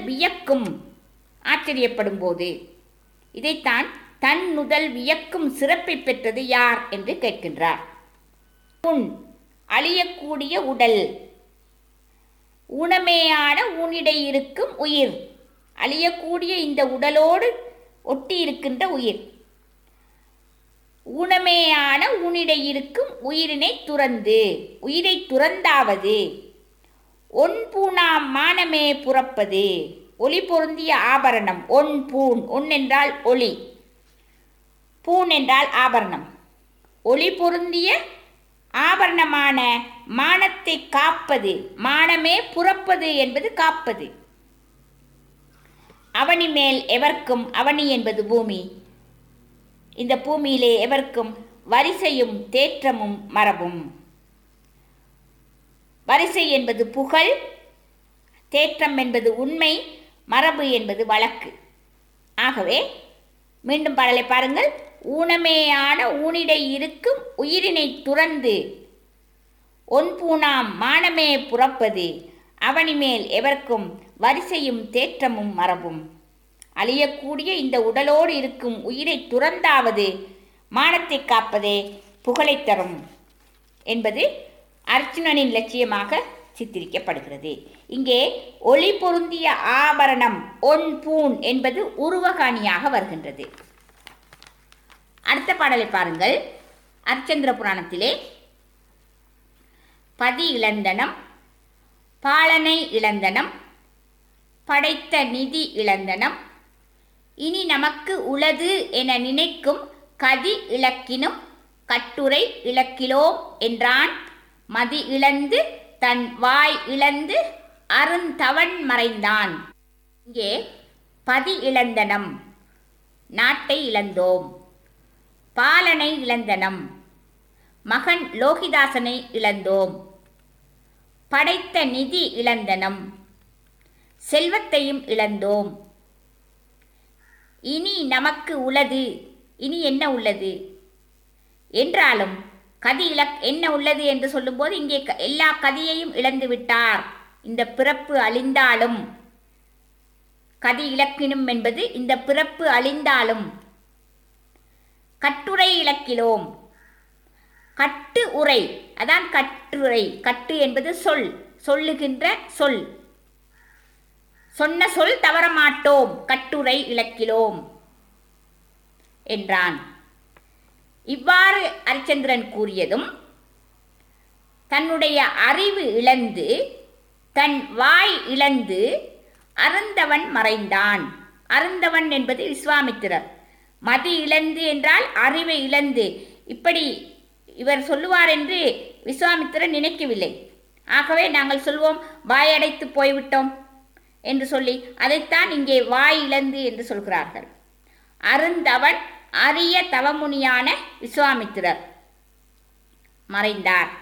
வியக்கும் ஆச்சரியப்படும் போது இதைத்தான் தன் நுதல் வியக்கும் சிறப்பை பெற்றது யார் என்று கேட்கின்றார் உன் அழியக்கூடிய உடல் ஊனமேயான ஊனிடை இருக்கும் உயிர் அழியக்கூடிய இந்த உடலோடு ஒட்டி இருக்கின்ற உயிர் ஊனமேயான ஊனிடை இருக்கும் உயிரினை துறந்து உயிரை துறந்தாவது ஒன் பூணாம் மானமே புறப்பது ஒளி பொருந்திய ஆபரணம் ஒன் பூண் ஒன் என்றால் ஒளி பூண் என்றால் ஆபரணம் ஒளி பொருந்திய ஆபரணமான மானத்தை காப்பது மானமே புறப்பது என்பது காப்பது அவனி மேல் எவர்க்கும் அவனி என்பது பூமி இந்த பூமியிலே எவர்க்கும் வரிசையும் தேற்றமும் மரபும் வரிசை என்பது புகழ் தேற்றம் என்பது உண்மை மரபு என்பது வழக்கு ஆகவே மீண்டும் பாடலை பாருங்கள் ஊனமேயான ஊனிடை இருக்கும் உயிரினை துறந்து ஒன் பூணாம் மானமே புறப்பது அவனி மேல் எவர்க்கும் வரிசையும் தேற்றமும் மரபும் அழியக்கூடிய இந்த உடலோடு இருக்கும் உயிரை துறந்தாவது மானத்தை காப்பதே புகழைத் தரும் என்பது அர்ச்சுனனின் லட்சியமாக சித்தரிக்கப்படுகிறது இங்கே ஒளி பொருந்திய ஆபரணம் ஒன் பூன் என்பது உருவகாணியாக வருகின்றது அடுத்த பாடலை பாருங்கள் அர்ச்சந்திர புராணத்திலே பதி இளந்தனம் பாலனை இளந்தனம் படைத்த நிதி இளந்தனம் இனி நமக்கு உளது என நினைக்கும் கதி இலக்கினும் கட்டுரை இலக்கிலோம் என்றான் மதி இழந்து தன் வாய் இழந்து அருந்தவன் மறைந்தான் இங்கே பதி இழந்தனம் நாட்டை இழந்தோம் பாலனை இழந்தனம் மகன் லோகிதாசனை இழந்தோம் படைத்த நிதி இழந்தனம் செல்வத்தையும் இழந்தோம் இனி நமக்கு உள்ளது இனி என்ன உள்ளது என்றாலும் கதி இலக் என்ன உள்ளது என்று சொல்லும்போது இங்கே க- எல்லா கதியையும் இழந்து விட்டார் இந்த பிறப்பு அழிந்தாலும் கதி இலக்கினும் என்பது இந்த பிறப்பு அழிந்தாலும் கட்டுரை இலக்கிலோம் கட்டு உரை அதான் கட்டுரை கட்டு என்பது சொல் சொல்லுகின்ற சொல் சொன்ன சொல் தவறமாட்டோம் கட்டுரை இலக்கிலோம் என்றான் இவ்வாறு அரிச்சந்திரன் கூறியதும் தன்னுடைய அறிவு இழந்து தன் வாய் இழந்து அருந்தவன் மறைந்தான் அருந்தவன் என்பது விஸ்வாமித்திரர் மதி இழந்து என்றால் அறிவை இழந்து இப்படி இவர் சொல்லுவார் என்று விஸ்வாமித்திரர் நினைக்கவில்லை ஆகவே நாங்கள் சொல்வோம் வாயடைத்து போய்விட்டோம் என்று சொல்லி அதைத்தான் இங்கே வாய் இழந்து என்று சொல்கிறார்கள் அருந்தவன் அரிய தவமுனியான விஸ்வாமித்திரர் மறைந்தார்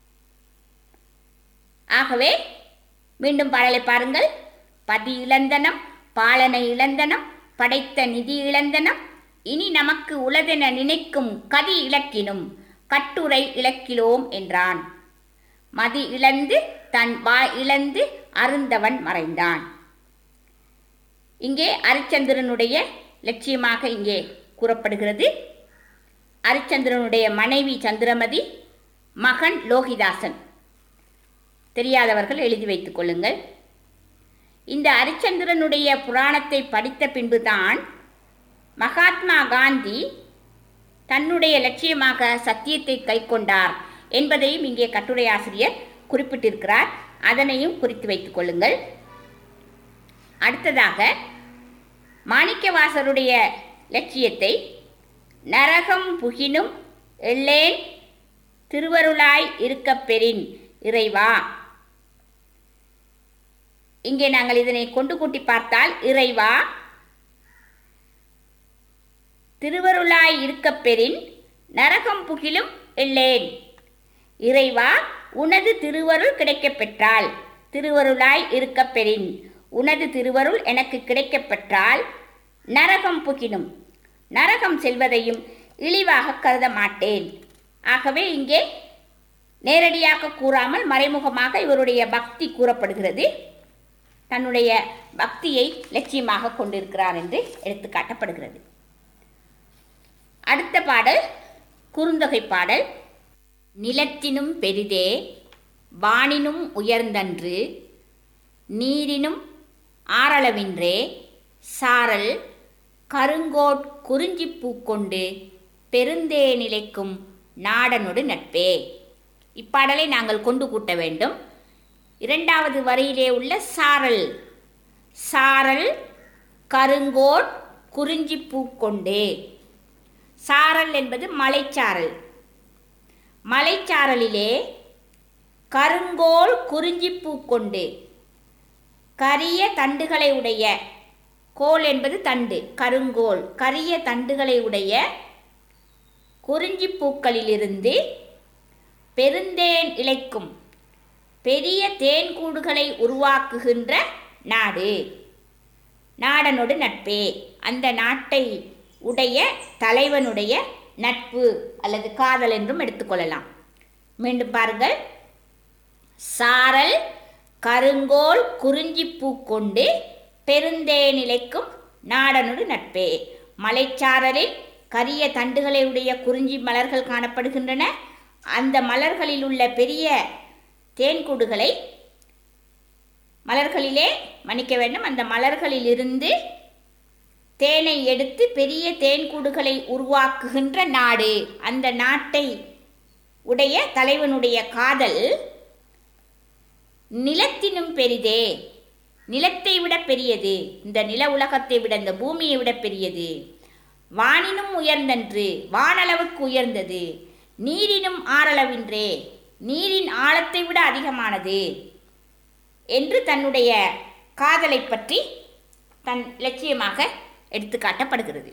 ஆகவே மீண்டும் பாடலை பாருங்கள் பதி இழந்தனம் பாலனை இழந்தனம் படைத்த நிதி இழந்தனம் இனி நமக்கு உளதென நினைக்கும் கதி இலக்கினும் கட்டுரை இலக்கிலோம் என்றான் மதி இழந்து தன் வாய் இழந்து அருந்தவன் மறைந்தான் இங்கே அரிச்சந்திரனுடைய லட்சியமாக இங்கே கூறப்படுகிறது அரிச்சந்திரனுடைய மனைவி சந்திரமதி மகன் லோகிதாசன் தெரியாதவர்கள் எழுதி வைத்துக் கொள்ளுங்கள் இந்த அரிச்சந்திரனுடைய புராணத்தை படித்த பின்புதான் மகாத்மா காந்தி தன்னுடைய லட்சியமாக சத்தியத்தை கைக்கொண்டார் என்பதையும் இங்கே கட்டுரை ஆசிரியர் குறிப்பிட்டிருக்கிறார் அதனையும் குறித்து வைத்துக் கொள்ளுங்கள் அடுத்ததாக மாணிக்கவாசருடைய லட்சியத்தை நரகம் புகினும் எள்ளேன் திருவருளாய் இருக்கப் பெறின் இறைவா இங்கே நாங்கள் இதனை கொண்டு கூட்டி பார்த்தால் இறைவா திருவருளாய் இருக்கப் பெறின் நரகம் புகிலும் எள்ளேன் இறைவா உனது திருவருள் கிடைக்கப் பெற்றால் திருவருளாய் இருக்கப் பெறின் உனது திருவருள் எனக்கு கிடைக்கப் பெற்றால் நரகம் புகினும் நரகம் செல்வதையும் இழிவாக கருத மாட்டேன் ஆகவே இங்கே நேரடியாக கூறாமல் மறைமுகமாக இவருடைய பக்தி கூறப்படுகிறது தன்னுடைய பக்தியை லட்சியமாக கொண்டிருக்கிறார் என்று எடுத்துக்காட்டப்படுகிறது அடுத்த பாடல் குறுந்தொகை பாடல் நிலத்தினும் பெரிதே வானினும் உயர்ந்தன்று நீரினும் ஆரளவின்றே சாரல் கருங்கோட் குறிஞ்சிப்பூ கொண்டு பெருந்தே நிலைக்கும் நாடனொடு நட்பே இப்பாடலை நாங்கள் கொண்டு கூட்ட வேண்டும் இரண்டாவது வரியிலே உள்ள சாரல் சாரல் கருங்கோட் குறிஞ்சிப்பூ கொண்டு சாரல் என்பது மலைச்சாரல் மலைச்சாரலிலே கருங்கோல் குறிஞ்சிப்பூ கொண்டு கரிய தண்டுகளை உடைய கோல் என்பது தண்டு கருங்கோல் கரிய தண்டுகளை உடைய குறிஞ்சிப்பூக்களிலிருந்து பெருந்தேன் இழைக்கும் பெரிய தேன்கூடுகளை உருவாக்குகின்ற நாடு நாடனோடு நட்பே அந்த நாட்டை உடைய தலைவனுடைய நட்பு அல்லது காதல் என்றும் எடுத்துக்கொள்ளலாம் மீண்டும் பாருங்கள் சாரல் கருங்கோல் குறிஞ்சிப்பூ கொண்டு பெருந்தேனிலைக்கும் நாடனொடு நட்பே மலைச்சாரலில் கரிய தண்டுகளை உடைய குறிஞ்சி மலர்கள் காணப்படுகின்றன அந்த மலர்களில் உள்ள பெரிய தேன்கூடுகளை மலர்களிலே மன்னிக்க வேண்டும் அந்த மலர்களிலிருந்து தேனை எடுத்து பெரிய தேன்கூடுகளை உருவாக்குகின்ற நாடு அந்த நாட்டை உடைய தலைவனுடைய காதல் நிலத்தினும் பெரிதே நிலத்தை விட பெரியது இந்த நில உலகத்தை விட இந்த பூமியை விட பெரியது வானினும் உயர்ந்தன்று வானளவுக்கு உயர்ந்தது நீரினும் ஆறளவின்றே நீரின் ஆழத்தை விட அதிகமானது என்று தன்னுடைய காதலை பற்றி தன் இலட்சியமாக எடுத்துக்காட்டப்படுகிறது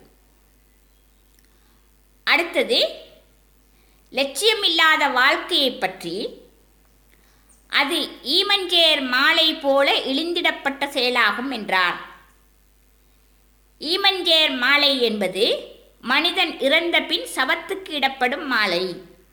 அடுத்தது லட்சியமில்லாத வாழ்க்கையை பற்றி அது ஈமஞ்சேர் மாலை போல இழிந்திடப்பட்ட செயலாகும் என்றார் ஈமஞ்சேர் மாலை என்பது மனிதன் இறந்த பின் சவத்துக்கு இடப்படும் மாலை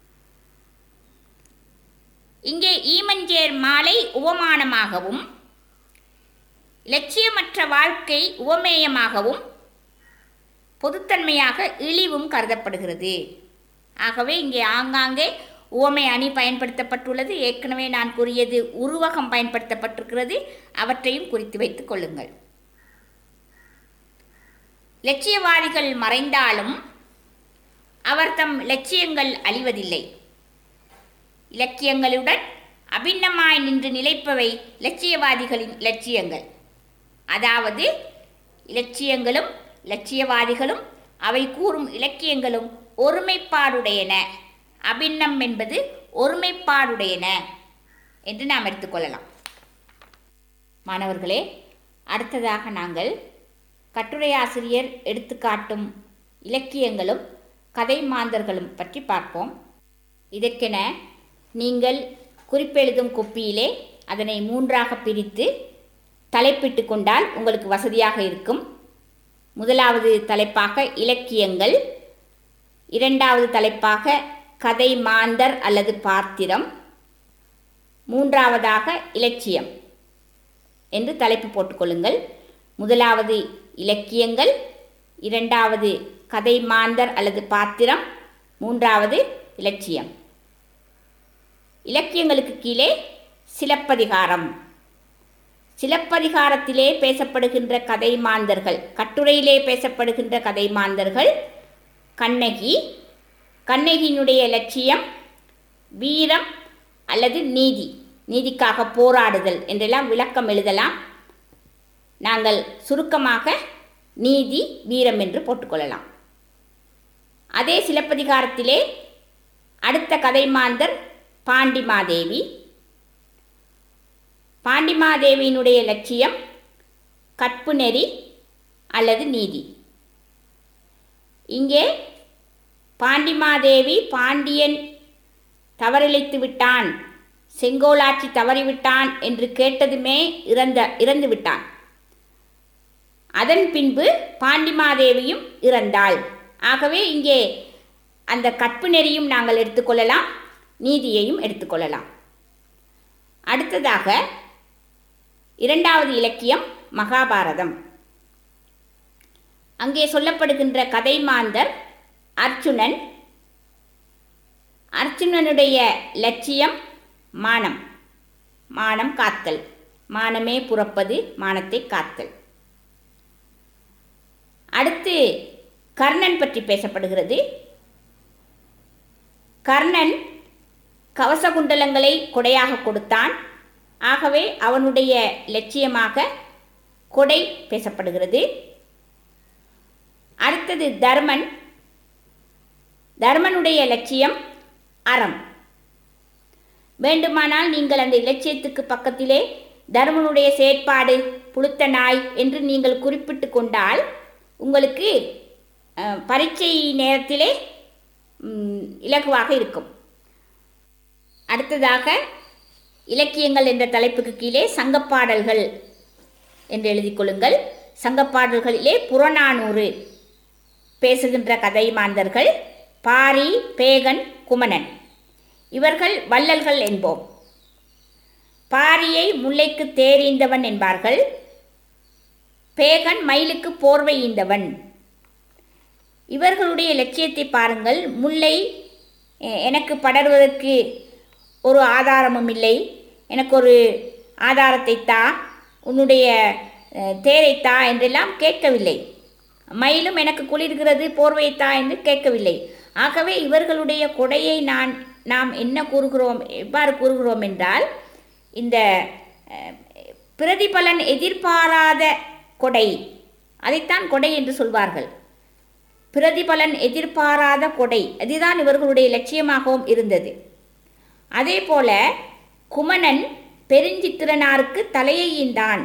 இங்கே ஈமஞ்சேர் மாலை உவமானமாகவும் லட்சியமற்ற வாழ்க்கை உவமேயமாகவும் பொதுத்தன்மையாக இழிவும் கருதப்படுகிறது ஆகவே இங்கே ஆங்காங்கே உவமை அணி பயன்படுத்தப்பட்டுள்ளது ஏற்கனவே நான் கூறியது உருவகம் பயன்படுத்தப்பட்டிருக்கிறது அவற்றையும் குறித்து வைத்துக் கொள்ளுங்கள் லட்சியவாதிகள் மறைந்தாலும் அவர் தம் லட்சியங்கள் அழிவதில்லை இலக்கியங்களுடன் அபிண்ணமாய் நின்று நிலைப்பவை லட்சியவாதிகளின் லட்சியங்கள் அதாவது இலட்சியங்களும் லட்சியவாதிகளும் அவை கூறும் இலக்கியங்களும் ஒருமைப்பாடுடையன அபிண்ணம் என்பது ஒருமைப்பாடுடையன என்று நாம் எடுத்துக்கொள்ளலாம் மாணவர்களே அடுத்ததாக நாங்கள் கட்டுரையாசிரியர் எடுத்துக்காட்டும் இலக்கியங்களும் கதை மாந்தர்களும் பற்றி பார்ப்போம் இதற்கென நீங்கள் குறிப்பெழுதும் கொப்பியிலே அதனை மூன்றாக பிரித்து தலைப்பிட்டு கொண்டால் உங்களுக்கு வசதியாக இருக்கும் முதலாவது தலைப்பாக இலக்கியங்கள் இரண்டாவது தலைப்பாக கதை மாந்தர் அல்லது பாத்திரம் மூன்றாவதாக இலட்சியம் என்று தலைப்பு போட்டுக்கொள்ளுங்கள் முதலாவது இலக்கியங்கள் இரண்டாவது கதை மாந்தர் அல்லது பாத்திரம் மூன்றாவது இலட்சியம் இலக்கியங்களுக்கு கீழே சிலப்பதிகாரம் சிலப்பதிகாரத்திலே பேசப்படுகின்ற கதை மாந்தர்கள் கட்டுரையிலே பேசப்படுகின்ற கதை மாந்தர்கள் கண்ணகி கண்ணகியினுடைய லட்சியம் வீரம் அல்லது நீதி நீதிக்காக போராடுதல் என்றெல்லாம் விளக்கம் எழுதலாம் நாங்கள் சுருக்கமாக நீதி வீரம் என்று போட்டுக்கொள்ளலாம் அதே சிலப்பதிகாரத்திலே அடுத்த கதை மாந்தர் பாண்டிமாதேவி பாண்டிமாதேவியினுடைய லட்சியம் கற்பு நெறி அல்லது நீதி இங்கே பாண்டிமாதேவி பாண்டியன் தவறிழைத்து விட்டான் செங்கோலாட்சி தவறிவிட்டான் என்று கேட்டதுமே இறந்த இறந்து விட்டான் அதன் பின்பு பாண்டிமாதேவியும் இறந்தாள் ஆகவே இங்கே அந்த கற்பு நெறியும் நாங்கள் எடுத்துக்கொள்ளலாம் நீதியையும் எடுத்துக்கொள்ளலாம் அடுத்ததாக இரண்டாவது இலக்கியம் மகாபாரதம் அங்கே சொல்லப்படுகின்ற கதை மாந்தர் அர்ச்சுனன் அர்ச்சுனனுடைய லட்சியம் மானம் மானம் காத்தல் மானமே புறப்பது மானத்தை காத்தல் அடுத்து கர்ணன் பற்றி பேசப்படுகிறது கர்ணன் கவசகுண்டலங்களை கொடையாக கொடுத்தான் ஆகவே அவனுடைய லட்சியமாக கொடை பேசப்படுகிறது அடுத்தது தர்மன் தர்மனுடைய லட்சியம் அறம் வேண்டுமானால் நீங்கள் அந்த இலட்சியத்துக்கு பக்கத்திலே தர்மனுடைய செயற்பாடு புழுத்த நாய் என்று நீங்கள் குறிப்பிட்டு கொண்டால் உங்களுக்கு அஹ், பரீட்சை நேரத்திலே ம், இலகுவாக இருக்கும் அடுத்ததாக இலக்கியங்கள் என்ற தலைப்புக்கு கீழே சங்கப்பாடல்கள் என்று எழுதிக் கொள்ளுங்கள் சங்கப்பாடல்களிலே புறநானூறு பேசுகின்ற கதை மாந்தர்கள் பாரி பேகன் குமணன் இவர்கள் வள்ளல்கள் என்போம் பாரியை முல்லைக்கு தேரீந்தவன் என்பார்கள் பேகன் மயிலுக்கு போர்வை ஈந்தவன் இவர்களுடைய லட்சியத்தை பாருங்கள் முல்லை எ- எனக்கு படர்வதற்கு ஒரு ஆதாரமும் இல்லை எனக்கு ஒரு ஆதாரத்தை தா உன்னுடைய அஹ், தேரை தா என்றெல்லாம் கேட்கவில்லை மயிலும் எனக்கு குளிர்கிறது போர்வை தா என்று கேட்கவில்லை ஆகவே இவர்களுடைய கொடையை நான் நாம் என்ன கூறுகிறோம் எவ்வாறு கூறுகிறோம் என்றால் இந்த அஹ், பிரதிபலன் எதிர்பாராத கொடை அதைத்தான் கொடை என்று சொல்வார்கள் பிரதிபலன் எதிர்பாராத கொடை அதுதான் இவர்களுடைய லட்சியமாகவும் இருந்தது அதே போல குமணன் பெருஞ்சித்திரனாருக்கு தலையை ஈந்தான்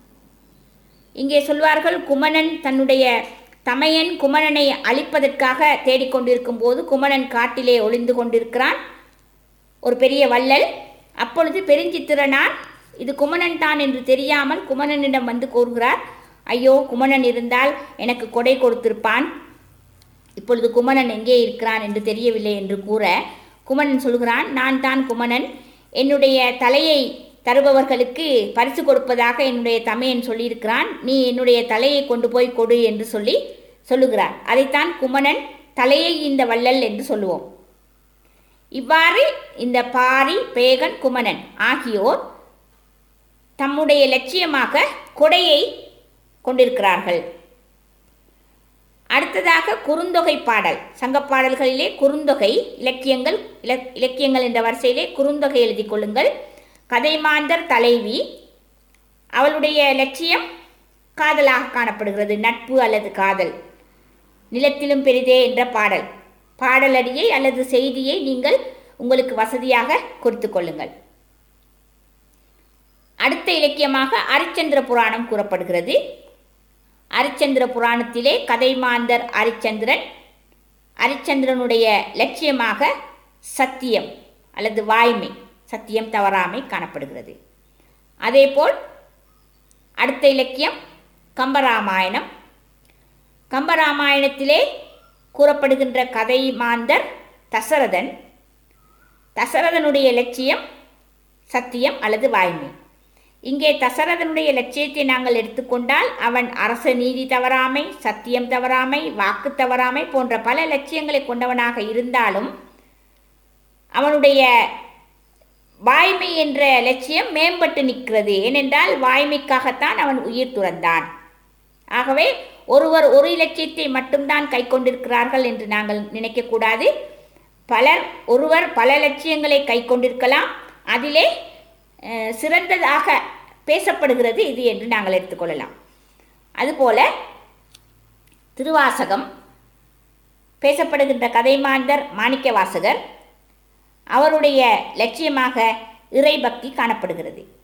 இங்கே சொல்வார்கள் குமணன் தன்னுடைய தமையன் குமணனை அழிப்பதற்காக தேடிக்கொண்டிருக்கும் போது குமணன் காட்டிலே ஒளிந்து கொண்டிருக்கிறான் ஒரு பெரிய வள்ளல் அப்பொழுது பெருஞ்சித்திரனார் இது குமணன் தான் என்று தெரியாமல் குமணனிடம் வந்து கூறுகிறார் ஐயோ குமணன் இருந்தால் எனக்கு கொடை கொடுத்திருப்பான் இப்பொழுது குமணன் எங்கே இருக்கிறான் என்று தெரியவில்லை என்று கூற குமணன் சொல்கிறான் நான் தான் குமணன் என்னுடைய தலையை தருபவர்களுக்கு பரிசு கொடுப்பதாக என்னுடைய தமையன் சொல்லியிருக்கிறான் நீ என்னுடைய தலையை கொண்டு போய் கொடு என்று சொல்லி சொல்லுகிறார் அதைத்தான் குமணன் தலையை இந்த வள்ளல் என்று சொல்லுவோம் இவ்வாறு இந்த பாரி பேகன் குமணன் ஆகியோர் தம்முடைய லட்சியமாக கொடையை கொண்டிருக்கிறார்கள் அடுத்ததாக குறுந்தொகை பாடல் சங்கப்பாடல்களிலே குறுந்தொகை இலக்கியங்கள் இல இலக்கியங்கள் என்ற வரிசையிலே குறுந்தொகை எழுதிக் கொள்ளுங்கள் கதைமாந்தர் தலைவி அவளுடைய லட்சியம் காதலாக காணப்படுகிறது நட்பு அல்லது காதல் நிலத்திலும் பெரிதே என்ற பாடல் பாடலடியை அல்லது செய்தியை நீங்கள் உங்களுக்கு வசதியாக குறித்துக் கொள்ளுங்கள் அடுத்த இலக்கியமாக அரிச்சந்திர புராணம் கூறப்படுகிறது அரிச்சந்திர புராணத்திலே கதைமாந்தர் அரிச்சந்திரன் அரிச்சந்திரனுடைய லட்சியமாக சத்தியம் அல்லது வாய்மை சத்தியம் தவறாமை காணப்படுகிறது அதேபோல் அடுத்த இலக்கியம் கம்பராமாயணம் கம்பராமாயணத்திலே கூறப்படுகின்ற கதை மாந்தர் தசரதன் தசரதனுடைய லட்சியம் சத்தியம் அல்லது வாய்மை இங்கே தசரதனுடைய லட்சியத்தை நாங்கள் எடுத்துக்கொண்டால் அவன் அரச நீதி தவறாமை சத்தியம் தவறாமை வாக்கு தவறாமை போன்ற பல லட்சியங்களை கொண்டவனாக இருந்தாலும் அவனுடைய வாய்மை என்ற லட்சியம் மேம்பட்டு நிற்கிறது ஏனென்றால் வாய்மைக்காகத்தான் அவன் உயிர் துறந்தான் ஆகவே ஒருவர் ஒரு இலட்சியத்தை மட்டும்தான் கை கொண்டிருக்கிறார்கள் என்று நாங்கள் நினைக்கக்கூடாது பலர் ஒருவர் பல லட்சியங்களை கை கொண்டிருக்கலாம் அதிலே அஹ், சிறந்ததாக பேசப்படுகிறது இது என்று நாங்கள் எடுத்துக்கொள்ளலாம் அதுபோல திருவாசகம் பேசப்படுகின்ற கதைமாந்தர் மாணிக்க வாசகர் அவருடைய லட்சியமாக இறைபக்தி காணப்படுகிறது